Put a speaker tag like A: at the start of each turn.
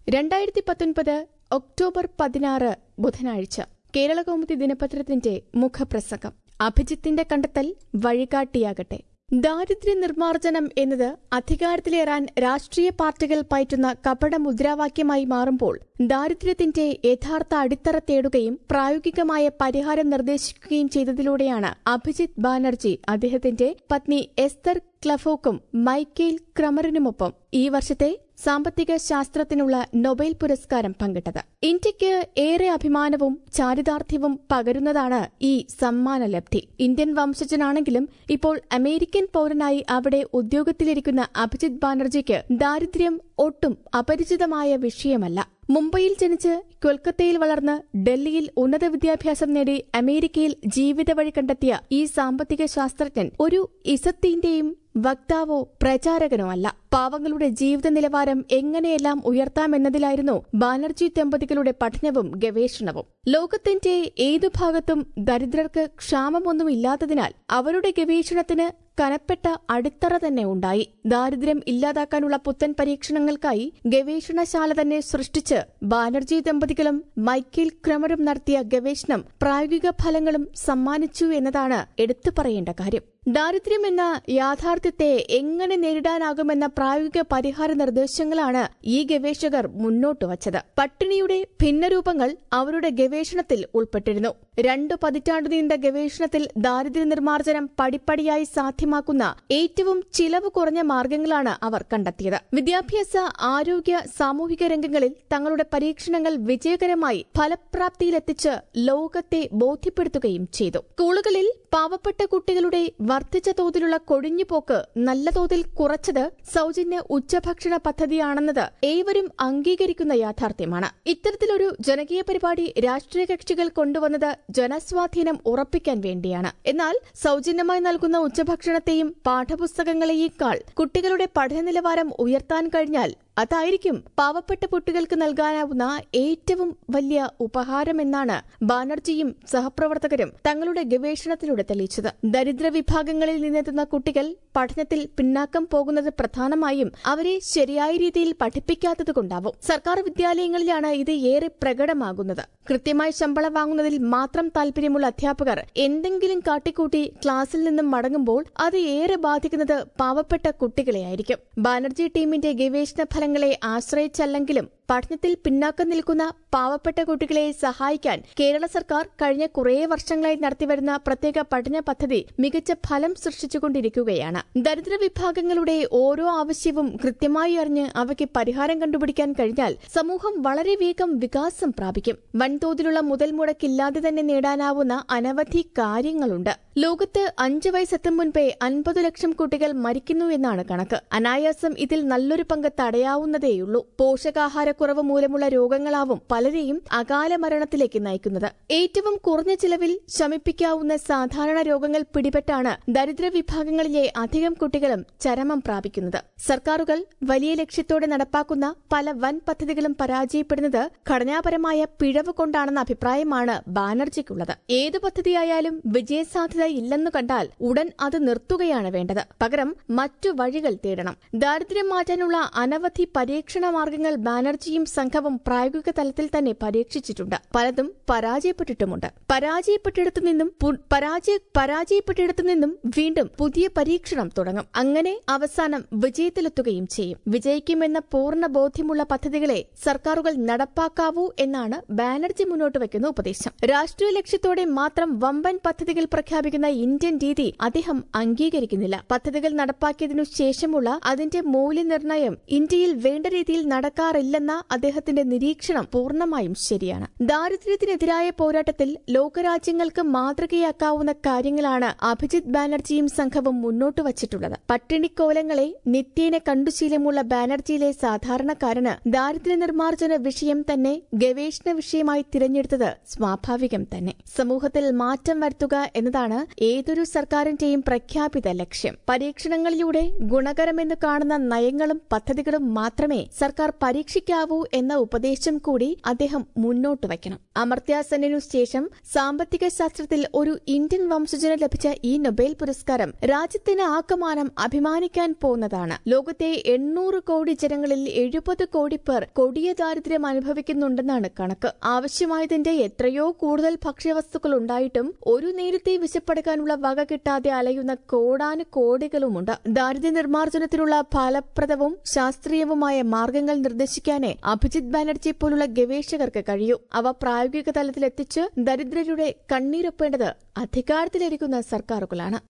A: രണ്ടായിരത്തി പത്തൊൻപത് ഒക്ടോബർ പതിനാറ് ബുധനാഴ്ച കേരളകൗമുദി ദിനപത്രത്തിന്റെ മുഖപ്രസംഗം അഭിജിത്തിന്റെ കണ്ടെത്തൽ വഴികാട്ടിയാകട്ടെ ദാരിദ്ര്യ നിർമ്മാർജ്ജനം എന്നത് അധികാരത്തിലേറാൻ രാഷ്ട്രീയ പാർട്ടികൾ പയറ്റുന്ന കപട മുദ്രാവാക്യമായി മാറുമ്പോൾ ദാരിദ്ര്യത്തിന്റെ യഥാർത്ഥ അടിത്തറ തേടുകയും പ്രായോഗികമായ പരിഹാരം നിർദ്ദേശിക്കുകയും ചെയ്തതിലൂടെയാണ് അഭിജിത് ബാനർജി അദ്ദേഹത്തിന്റെ പത്നി എസ്തർ ക്ലഫോക്കും മൈക്കേൽ ക്രമറിനുമൊപ്പം ഈ വർഷത്തെ സാമ്പത്തിക ശാസ്ത്രത്തിനുള്ള നൊബേൽ പുരസ്കാരം പങ്കിട്ടത് ഇന്ത്യയ്ക്ക് ഏറെ അഭിമാനവും ചാരിതാർത്ഥ്യവും പകരുന്നതാണ് ഈ സമ്മാനലബ്ധി ഇന്ത്യൻ വംശജനാണെങ്കിലും ഇപ്പോൾ അമേരിക്കൻ പൌരനായി അവിടെ ഉദ്യോഗത്തിലിരിക്കുന്ന അഭിജിത് ബാനർജിക്ക് ദാരിദ്ര്യം ഒട്ടും അപരിചിതമായ വിഷയമല്ല മുംബൈയിൽ ജനിച്ച് കൊൽക്കത്തയിൽ വളർന്ന് ഡൽഹിയിൽ ഉന്നത വിദ്യാഭ്യാസം നേടി അമേരിക്കയിൽ ജീവിത വഴി കണ്ടെത്തിയ ഈ സാമ്പത്തിക ശാസ്ത്രജ്ഞൻ ഒരു ഇസത്തിന്റെയും വക്താവോ പ്രചാരകനോ അല്ല പാവങ്ങളുടെ ജീവിത നിലവാരം എങ്ങനെയെല്ലാം ഉയർത്താമെന്നതിലായിരുന്നു ബാനർജി ദമ്പതികളുടെ പഠനവും ഗവേഷണവും ലോകത്തിന്റെ ഏതു ഭാഗത്തും ദരിദ്രർക്ക് ക്ഷാമമൊന്നും ഇല്ലാത്തതിനാൽ അവരുടെ ഗവേഷണത്തിന് കനപ്പെട്ട അടിത്തറ തന്നെ ഉണ്ടായി ദാരിദ്ര്യം ഇല്ലാതാക്കാനുള്ള പുത്തൻ പരീക്ഷണങ്ങൾക്കായി ഗവേഷണശാല തന്നെ സൃഷ്ടിച്ച് ബാനർജി ദമ്പതികളും മൈക്കേൽ ക്രമറും നടത്തിയ ഗവേഷണം പ്രായോഗിക ഫലങ്ങളും സമ്മാനിച്ചു എന്നതാണ് എടുത്തു പറയേണ്ട കാര്യം ദാരിദ്ര്യം എന്ന യാഥാർത്ഥ്യത്തെ എങ്ങനെ നേരിടാനാകുമെന്ന പ്രായോഗിക പരിഹാര നിർദ്ദേശങ്ങളാണ് ഈ ഗവേഷകർ മുന്നോട്ട് വച്ചത് പട്ടിണിയുടെ ഭിന്നരൂപങ്ങൾ അവരുടെ ഗവേഷണത്തിൽ ഉൾപ്പെട്ടിരുന്നു രണ്ടു പതിറ്റാണ്ടു നീണ്ട ഗവേഷണത്തിൽ ദാരിദ്ര്യ നിർമ്മാർജ്ജനം പടിപ്പടിയായി സാധ്യമാക്കുന്ന ഏറ്റവും ചിലവ് കുറഞ്ഞ മാർഗങ്ങളാണ് അവർ കണ്ടെത്തിയത് വിദ്യാഭ്യാസ ആരോഗ്യ സാമൂഹിക രംഗങ്ങളിൽ തങ്ങളുടെ പരീക്ഷണങ്ങൾ വിജയകരമായി ഫലപ്രാപ്തിയിലെത്തിച്ച് ലോകത്തെ ബോധ്യപ്പെടുത്തുകയും ചെയ്തു സ്കൂളുകളിൽ പാവപ്പെട്ട കുട്ടികളുടെ വർദ്ധിച്ച തോതിലുള്ള കൊഴിഞ്ഞുപോക്ക് നല്ല തോതിൽ കുറച്ചത് സൌജന്യ ഉച്ചഭക്ഷണ പദ്ധതിയാണെന്നത് ഏവരും അംഗീകരിക്കുന്ന യാഥാർത്ഥ്യമാണ് ഇത്തരത്തിലൊരു ജനകീയ പരിപാടി രാഷ്ട്രീയ കക്ഷികൾ കൊണ്ടുവന്നത് ജനസ്വാധീനം ഉറപ്പിക്കാൻ വേണ്ടിയാണ് എന്നാൽ സൌജന്യമായി നൽകുന്ന ഉച്ചഭക്ഷണത്തെയും പാഠപുസ്തകങ്ങളെയേക്കാൾ കുട്ടികളുടെ പഠന നിലവാരം ഉയർത്താൻ കഴിഞ്ഞാൽ അതായിരിക്കും പാവപ്പെട്ട കുട്ടികൾക്ക് നൽകാനാവുന്ന ഏറ്റവും വലിയ ഉപഹാരമെന്നാണ് ബാനർജിയും സഹപ്രവർത്തകരും തങ്ങളുടെ ഗവേഷണത്തിലൂടെ തെളിയിച്ചത് ദരിദ്ര വിഭാഗങ്ങളിൽ നിന്നെത്തുന്ന കുട്ടികൾ പഠനത്തിൽ പിന്നാക്കം പോകുന്നത് പ്രധാനമായും അവരെ ശരിയായ രീതിയിൽ പഠിപ്പിക്കാത്തതുകൊണ്ടാവും സർക്കാർ വിദ്യാലയങ്ങളിലാണ് ഇത് ഏറെ പ്രകടമാകുന്നത് കൃത്യമായി ശമ്പളം വാങ്ങുന്നതിൽ മാത്രം താൽപര്യമുള്ള അധ്യാപകർ എന്തെങ്കിലും കാട്ടിക്കൂട്ടി ക്ലാസ്സിൽ നിന്നും മടങ്ങുമ്പോൾ അത് ഏറെ ബാധിക്കുന്നത് പാവപ്പെട്ട കുട്ടികളെയായിരിക്കും ബാനർജി ടീമിന്റെ ഗവേഷണ ഫലങ്ങളെ ആശ്രയിച്ചല്ലെങ്കിലും പഠനത്തിൽ പിന്നാക്കം നിൽക്കുന്ന പാവപ്പെട്ട കുട്ടികളെ സഹായിക്കാൻ കേരള സർക്കാർ കഴിഞ്ഞ കുറേ വർഷങ്ങളായി നടത്തിവരുന്ന പ്രത്യേക പഠന പദ്ധതി മികച്ച ഫലം സൃഷ്ടിച്ചുകൊണ്ടിരിക്കുകയാണ് ദരിദ്ര വിഭാഗങ്ങളുടെ ഓരോ ആവശ്യവും കൃത്യമായി അറിഞ്ഞ് അവയ്ക്ക് പരിഹാരം കണ്ടുപിടിക്കാൻ കഴിഞ്ഞാൽ സമൂഹം വളരെ വേഗം വികാസം പ്രാപിക്കും വൻതോതിലുള്ള മുതൽ മുടക്കില്ലാതെ തന്നെ നേടാനാവുന്ന അനവധി കാര്യങ്ങളുണ്ട് ലോകത്ത് അഞ്ചു വയസ്സെത്തും മുൻപേ അൻപത് ലക്ഷം കുട്ടികൾ മരിക്കുന്നു എന്നാണ് കണക്ക് അനായാസം ഇതിൽ നല്ലൊരു പങ്ക് തടയാവുന്നതേയുള്ളൂ പോഷകാഹാരക്കുറവ് മൂലമുള്ള രോഗങ്ങളാവും പലരെയും അകാല മരണത്തിലേക്ക് നയിക്കുന്നത് ഏറ്റവും കുറഞ്ഞ ചിലവിൽ ശമിപ്പിക്കാവുന്ന സാധാരണ രോഗങ്ങൾ പിടിപെട്ടാണ് ദരിദ്ര വിഭാഗങ്ങളിലെ അധികം കുട്ടികളും ചരമം പ്രാപിക്കുന്നത് സർക്കാരുകൾ വലിയ ലക്ഷ്യത്തോടെ നടപ്പാക്കുന്ന പല വൻ പദ്ധതികളും പരാജയപ്പെടുന്നത് ഘടനാപരമായ പിഴവ് കൊണ്ടാണെന്ന അഭിപ്രായമാണ് ബാനർജിക്കുള്ളത് ഏതു പദ്ധതിയായാലും വിജയസാധ്യത ഇല്ലെന്നു കണ്ടാൽ ഉടൻ അത് നിർത്തുകയാണ് വേണ്ടത് പകരം മറ്റു വഴികൾ തേടണം ദാരിദ്ര്യം മാറ്റാനുള്ള അനവധി പരീക്ഷണ മാർഗങ്ങൾ ബാനർജിയും സംഘവും പ്രായോഗിക തലത്തിൽ തന്നെ പരീക്ഷിച്ചിട്ടുണ്ട് പലതും പരാജയപ്പെട്ടിട്ടുമുണ്ട് പരാജയപ്പെട്ടിടത്തു നിന്നും പരാജയ പരാജയപ്പെട്ടിടത്തു നിന്നും വീണ്ടും പുതിയ പരീക്ഷണം തുടങ്ങും അങ്ങനെ അവസാനം വിജയത്തിലെത്തുകയും ചെയ്യും വിജയിക്കുമെന്ന പൂർണ്ണ ബോധ്യമുള്ള പദ്ധതികളെ സർക്കാരുകൾ നടപ്പാക്കാവൂ എന്നാണ് ബാനർജി മുന്നോട്ട് വയ്ക്കുന്ന ഉപദേശം രാഷ്ട്രീയ ലക്ഷ്യത്തോടെ മാത്രം വമ്പൻ പദ്ധതികൾ പ്രഖ്യാപിക്കുന്ന ഇന്ത്യൻ രീതി അദ്ദേഹം അംഗീകരിക്കുന്നില്ല പദ്ധതികൾ നടപ്പാക്കിയതിനു ശേഷമുള്ള അതിന്റെ മൂല്യനിർണ്ണയം ഇന്ത്യയിൽ വേണ്ട രീതിയിൽ നടക്കാറില്ലെന്ന അദ്ദേഹത്തിന്റെ നിരീക്ഷണം പൂർണ്ണമായും ശരിയാണ് ദാരിദ്ര്യത്തിനെതിരായ പോരാട്ടത്തിൽ ലോകരാജ്യങ്ങൾക്ക് മാതൃകയാക്കാവുന്ന കാര്യങ്ങളാണ് അഭിജിത് ബാനർജിയും സംഘവും മുന്നോട്ട് വച്ചിട്ടുള്ളത് പട്ടിണിക്കോലങ്ങളെ നിത്യേന കണ്ടുശീലമുള്ള ബാനർജിയിലെ സാധാരണക്കാരന് ദാരിദ്ര്യ നിർമ്മാർജ്ജന വിഷയം തന്നെ ഗവേഷണ വിഷയമായി തിരഞ്ഞെടുത്തത് സ്വാഭാവികം തന്നെ സമൂഹത്തിൽ മാറ്റം വരുത്തുക എന്നതാണ് ഏതൊരു സർക്കാരിന്റെയും പ്രഖ്യാപിത ലക്ഷ്യം പരീക്ഷണങ്ങളിലൂടെ ഗുണകരമെന്ന് കാണുന്ന നയങ്ങളും പദ്ധതികളും മാത്രമേ സർക്കാർ പരീക്ഷിക്കാവൂ ചിന്തിക്കാവൂ എന്ന ഉപദേശം കൂടി അദ്ദേഹം മുന്നോട്ട് വയ്ക്കണം അമർത്യ സെന്നിനു ശേഷം സാമ്പത്തിക ശാസ്ത്രത്തിൽ ഒരു ഇന്ത്യൻ വംശജന് ലഭിച്ച ഈ നൊബേൽ പുരസ്കാരം രാജ്യത്തിന് ആകമാനം അഭിമാനിക്കാൻ പോകുന്നതാണ് ലോകത്തെ എണ്ണൂറ് കോടി ജനങ്ങളിൽ എഴുപത് കോടി പേർ കൊടിയ ദാരിദ്ര്യം അനുഭവിക്കുന്നുണ്ടെന്നാണ് കണക്ക് ആവശ്യമായതിന്റെ എത്രയോ കൂടുതൽ ഭക്ഷ്യവസ്തുക്കൾ ഉണ്ടായിട്ടും ഒരു നേരത്തെ വിശപ്പെടുക്കാനുള്ള വക കിട്ടാതെ അലയുന്ന കോടാനു കോടികളുമുണ്ട് ദാരിദ്ര്യ നിർമ്മാർജ്ജനത്തിനുള്ള ഫലപ്രദവും ശാസ്ത്രീയവുമായ മാർഗങ്ങൾ നിർദ്ദേശിക്കാനേ അഭിജിത് ബാനർജി പോലുള്ള ഗവേഷകർക്ക് കഴിയൂ അവ പ്രായോഗിക തലത്തിലെത്തിച്ച് ദരിദ്രരുടെ കണ്ണീരൊപ്പേണ്ടത് അധികാരത്തിലിരിക്കുന്ന സർക്കാരുകളാണ്